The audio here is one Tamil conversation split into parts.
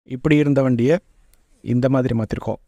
இப்படி இருந்த வண்டியை இந்த மாதிரி மாற்றிருக்கோம்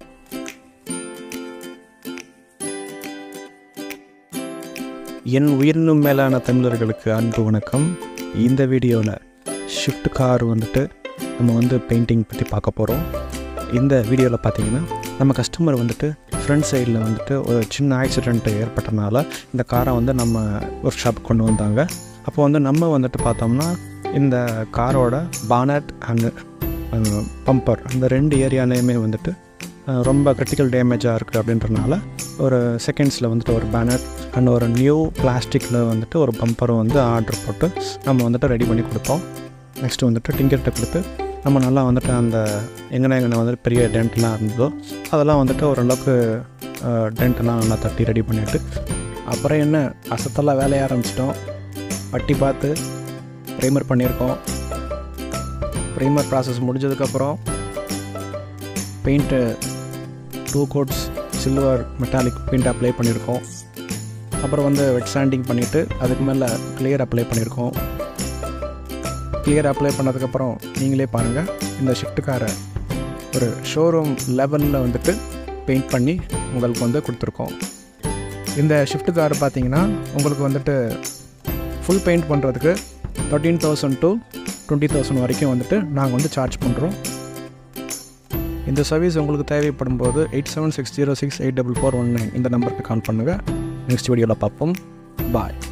என் உயிரினும் மேலான தமிழர்களுக்கு அன்பு வணக்கம் இந்த வீடியோவில் ஷிஃப்ட் கார் வந்துட்டு நம்ம வந்து பெயிண்டிங் பற்றி பார்க்க போகிறோம் இந்த வீடியோவில் பார்த்தீங்கன்னா நம்ம கஸ்டமர் வந்துட்டு ஃப்ரண்ட் சைடில் வந்துட்டு ஒரு சின்ன ஆக்சிடெண்ட் ஏற்பட்டனால இந்த காரை வந்து நம்ம ஒர்க் ஷாப் கொண்டு வந்தாங்க அப்போ வந்து நம்ம வந்துட்டு பார்த்தோம்னா இந்த காரோட பானட் அண்ட் பம்பர் அந்த ரெண்டு ஏரியாலேயுமே வந்துட்டு அஹ், ரொம்ப கிரிட்டிக்கல் டேமேஜாக இருக்குது அப்படின்றனால ஒரு செகண்ட்ஸில் வந்துட்டு ஒரு பேனர் அண்ட் ஒரு நியூ பிளாஸ்டிக்கில் வந்துட்டு ஒரு பம்பரும் வந்து ஆர்டர் போட்டு நம்ம வந்துட்டு ரெடி பண்ணி கொடுத்தோம் நெக்ஸ்ட்டு வந்துட்டு டிங்கெட்டை கொடுத்து நம்ம நல்லா வந்துட்டு அந்த எங்கே எங்கே வந்துட்டு பெரிய டென்ட்லாம் இருந்ததோ அதெல்லாம் வந்துட்டு ஓரளவுக்கு டென்ட்லாம் நல்லா தட்டி ரெடி பண்ணிவிட்டு அப்புறம் என்ன அசத்தெல்லாம் வேலைய ஆரம்பிச்சிட்டோம் பட்டி பார்த்து ப்ரைமர் பண்ணியிருக்கோம் ப்ரைமர் ப்ராசஸ் முடிஞ்சதுக்கப்புறம் paint two coats silver metallic paint apply பண்ணியிருக்கோம் அப்புறம் வந்து வெட் சாண்டிங் பண்ணிவிட்டு அதுக்கு மேலே கிளியர் அப்ளை பண்ணியிருக்கோம் கிளியர் அப்ளை பண்ணதுக்கப்புறம் நீங்களே பாருங்கள் இந்த ஷிஃப்ட் காரை ஒரு ஷோரூம் லெவலில் வந்துட்டு பெயிண்ட் பண்ணி உங்களுக்கு வந்து கொடுத்துருக்கோம் இந்த ஷிஃப்ட் கார் பார்த்தீங்கன்னா உங்களுக்கு வந்துட்டு ஃபுல் பெயிண்ட் பண்ணுறதுக்கு thirteen thousand to twenty thousand வரைக்கும் வந்துட்டு நாங்கள் வந்து சார்ஜ் பண்ணுறோம் இந்த சர்வீஸ் உங்களுக்கு தேவைப்படும் போது eight seven six zero six eight double four one nine இந்த நம்பருக்கு கால் பண்ணுங்கள் நெக்ஸ்ட் வீடியோவில் பார்ப்போம் பாய்